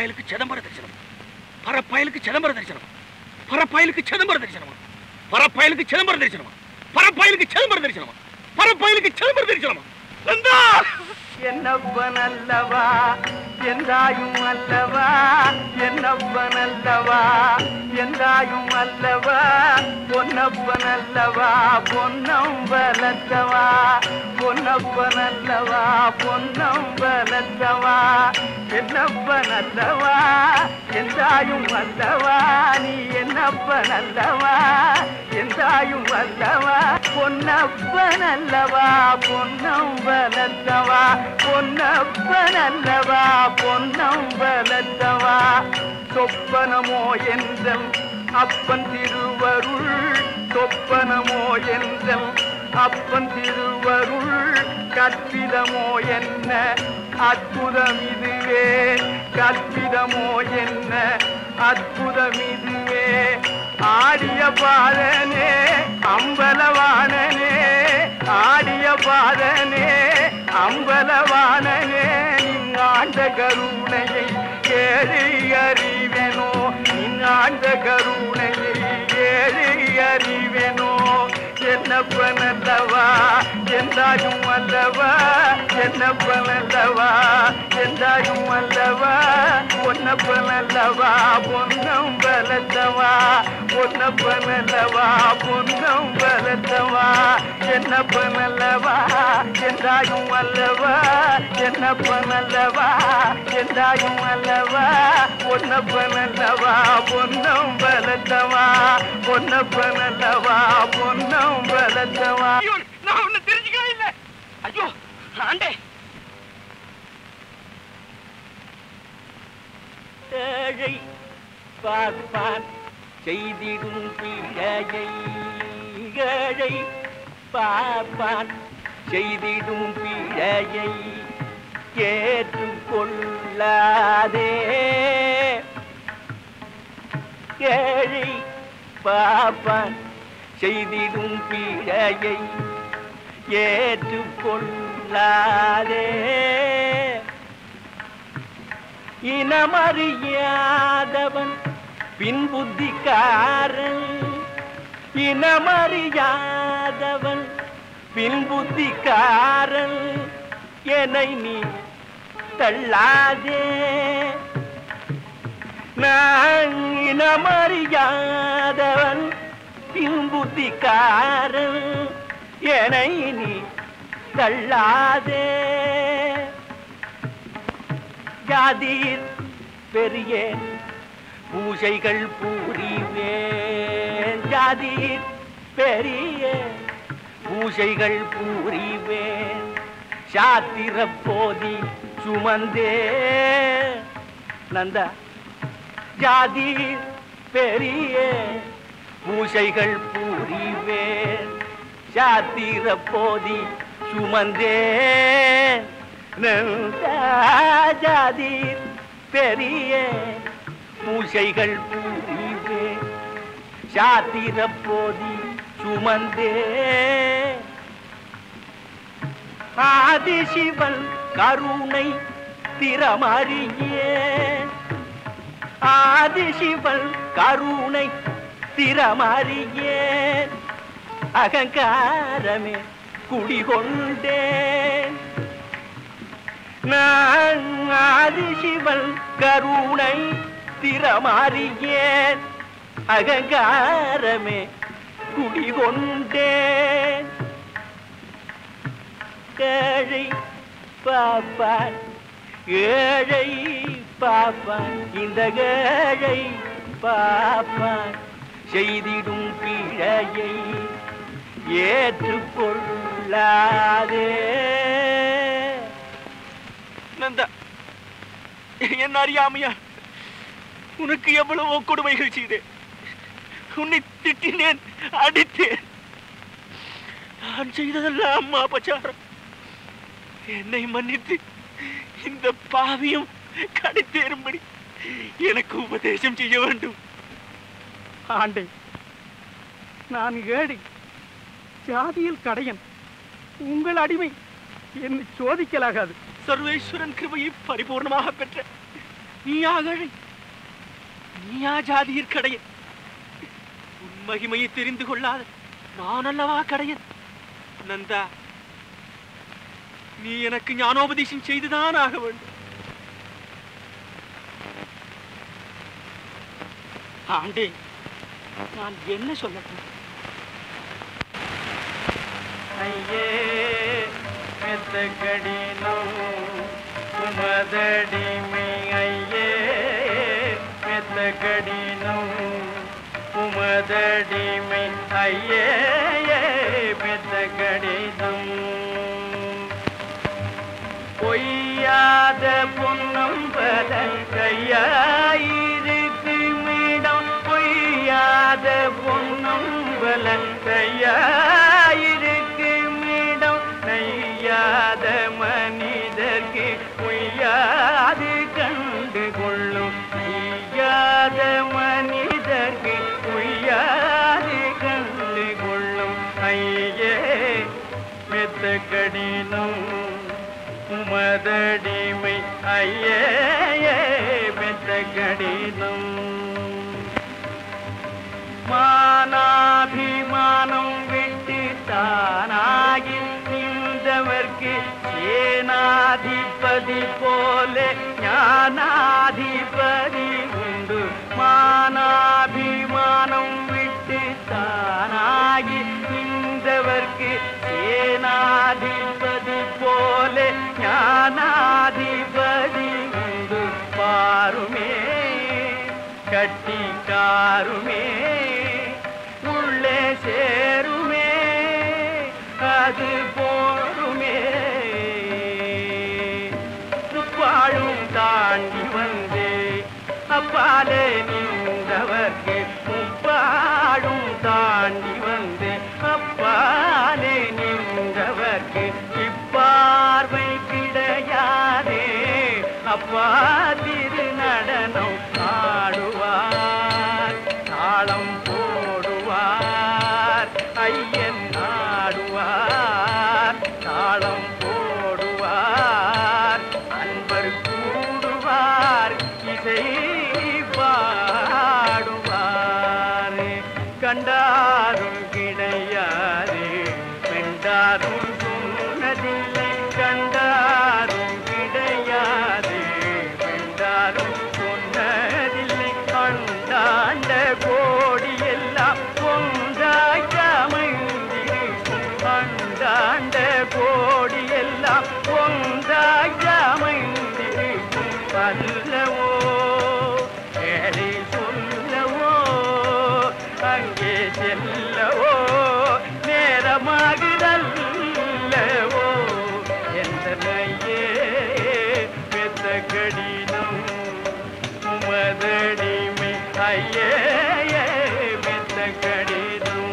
பரப்பயலுக்கு சிதம்பர தரிசனம் பரப்பயலுக்கு சிதம்பர தரிசனம் பரப்பயலுக்கு சிதம்பர தரிசனம் பரப்பயலுக்கு சிதம்பர தரிசனம் பரப்பயலுக்கு சிதம்பர தரிசனம் பரப்பயலுக்கு சிதம்பர தரிசனம் நந்தா என்னப்பன் அல்லவா என்றாயும் அல்லவா என்னப்பன் அல்லவா என்றாயும் அல்லவா பொன்னப்பன் அல்லவா பொன்னம் வளர்த்தவா பொன்னப்பன் அல்லவா பொன்னம் வளர்த்தவா என்னப்பன் அல்லவா என்றாயும் அல்லவா நீ என்னப்பன் அல்லவா என்றாயும் அல்லவா பொன்னப்பன் அல்லவா பொன்னம் வளர்த்தவா பொன்னப்பன் அல்லவா பொன்னம் வளர்த்தவா சொப்பனமோ என்றல் அப்பன் திருவருள் சொப்பனமோ என்றல் அப்பன் திருவருள் கற்பிதமோ என்ன அற்புதம் இதுவே கற்பிதமோ என்ன அற்புதம் இதுவே ஆடிய பாதனே அம்பலவாணனே ஆடிய பாதனே அம்பலவாணனே நின்னாண்ட கருணையை ஏழை அறிவெனோ நின்னாண்ட கருணையை ஏழை அறிவெனோ என்னப்பனல்லவா என்றாயும் அல்லவா என்னப்பனல்லவா என்றாயும் அல்லவா பொன்னப்பனல்லவா பொன்னம் பலத்தவா பொன்னப்பனல்லவா பொன்னம் பலத்தவா என்னப்பனல்லவா என்றாயும் அல்லவா என்னப்பனல்லவா என்றாயும் அல்லவா பொன்னப்பனல்லவா பொன்னம் பலத்தவா பொன்னப்பனல்லவா பொன்னம் பலத்தவா ஐயோ நான் ஒண்ணு தெரிஞ்சுக்கவே இல்ல ஐயோ ஆண்டே ஏழை பார்ப்பான் செய்திடும் பிழையை ஏழை பார்ப்பான் செய்திடும் பிழையை ஏற்றுக்கொள்ளாதே ஏழை பார்ப்பான் செய்திடும் பிழையை ஏற்றுக்கொள்ளாதே இனமறியாதவன் பின்புத்திக்காரன் இனமறியாதவன் பின்புத்திக்காரன் என்னை நீ தள்ளாதே நான் இனமறியாதவன் பின்புத்திக்காரன் என்னை நீ தள்ளாதே ஜாதீர் பெரிய பூஜைகள் பூரிவேன் ஜாதீர் பெரிய பூஜைகள் பூரிவேன் சாத்திர போதி சுமந்தே நந்தா ஜாதீர் பெரிய பூஜைகள் பூரிவேன் சாத்திர போதி சுமந்தேன் நந்தாஜாதீர் பெரிய பூசைகள் பூரிவே சாத்திர போதி சுமந்தே ஆதிசிவன் கருணை திறமறியே ஆதிசிவன் கருணை திறமறியே அகங்காரமே குடிகொண்டேன் நான் ஆதிசிவன் கருணை திறமாறியேன் அகங்காரமே குடிகொண்டேன் ஏழை பாப்பான் ஏழை பாப்பான் இந்த ஏழை பாப்பான் செய்திடும் பிழையை ஏற்றுக்கொள்ளாதே நந்தா என்ன அறியாமையா உனக்கு எவ்வளவோ கொடுமைகள் செய்தேன் உன்னை திட்டினேன் அடித்தேன் நான் செய்ததெல்லாம் அம்மா அபச்சாரம் என்னை மன்னித்து இந்த பாவியும் கடித்தேறும்படி எனக்கு உபதேசம் செய்ய வேண்டும் ஆண்டே நான் ஏழை ஜாதியில் கடையன் உங்கள் அடிமை என்னை சோதிக்கலாகாது சர்வேஸ்வரன் கிருபையை பரிபூர்ணமாக பெற்ற நீயா அகழை நீயா ஜாதியிற் கடையன் உன் மகிமையை தெரிந்து கொள்ளாத நான் அல்லவா கடையன் நந்தா நீ எனக்கு ஞானோபதேசம் செய்துதான் ஆக வேண்டும் ஆண்டே நான் என்ன சொல்லட்டும் ஐயே மெத்த கடினம் உமதடிமை ஐயே மெத்த கடினம் உமதடிமை ஐயே மெத்த கடினம் பொய்யாத பொன்னம் பல கையாயிருக்கு மீடம் பொய்யாத பொன்னம் பல கையாயிருக்கு மீடம் நெய்யாத மனிதர்க்கு பொய்யாது கண்டு கொள்ளும் நெய்யாத மனிதர்க்கு பொய்யாது கண்டு கொள்ளும் ஐயே மெத்த கடினம் உமதடிமை ஐயே மெத்த கடினம் மானாபிமானம் விட்டு தானாகி நின்றவர்க்கு சேனாதிபதி போல ஞானாதிபதி உண்டு மானாபிமானம் விட்டு தானாகி நின்றவர்க்கு சேனாதிபதி போல ஞானாதிபதி உண்டு பாருமே கட்டிக்காருமே உள்ளே சேருமே அது போருமே துப்பாழும் தாண்டி வந்தே அப்பாலே நின்றவர்க்கு முப்பாடும் தாண்டி வந்தே அப்பாலே நின்றவர்க்கு இப்பார்வை கிடையாதே அப்பா திரு நடனம் ஆடுவார் தாளம் போடுவார் ஐயன் ஆடுவார் தாளம் போடுவார் அன்பர் கூடுவார் இசை பாடுவார் கண்டாரும் கிடையாது வெண்டாரும் சொன்னதில்லை கண்டாரும் கிடையாது வெண்டாரும் சொன்னதில்லை அண்டாண்ட கோடி எல்லாம் ஒன்றாய் அமைந்திருக்கும் அண்டாண்ட கோடி எல்லாம் ஒன்றாய் அமைந்திருக்கும் அல்லவோ ஏழை சொல்லவோ அங்கே செல்லவோ நேரமாகுதல்லவோ எந்த நையே பெத்த கடினம் உமதடிமை ஐயே பெத்த கடினம்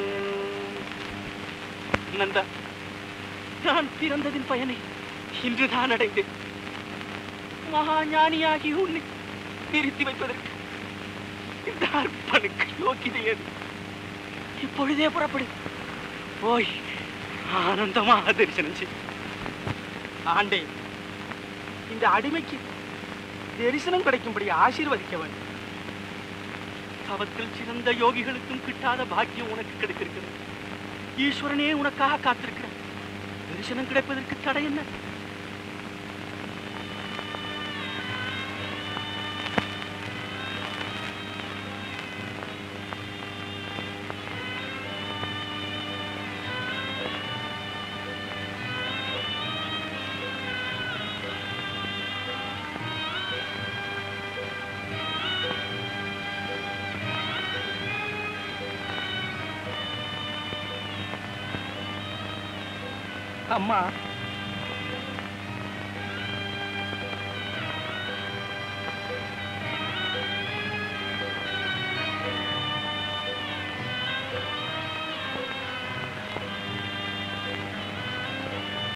நந்தா நான் பிறந்ததின் பயனை இன்றுதான் அடைந்தேன் மகா ஞானியாகி உன்னை நிறுத்தி வைப்பதற்கு இந்த அர்ப்பனுக்கு யோகிதை எது இப்பொழுதே புறப்படு போய் ஆனந்தமாக தரிசனம் செய் ஆண்டே இந்த அடிமைக்கு தரிசனம் கிடைக்கும்படி ஆசீர்வதிக்க வேண்டும் தவத்தில் சிறந்த யோகிகளுக்கும் கிட்டாத பாக்கியம் உனக்கு கிடைத்திருக்கிறது ஈஸ்வரனே உனக்காக காத்திருக்கிறார் தரிசனம் கிடைப்பதற்கு தடை என்ன அம்மா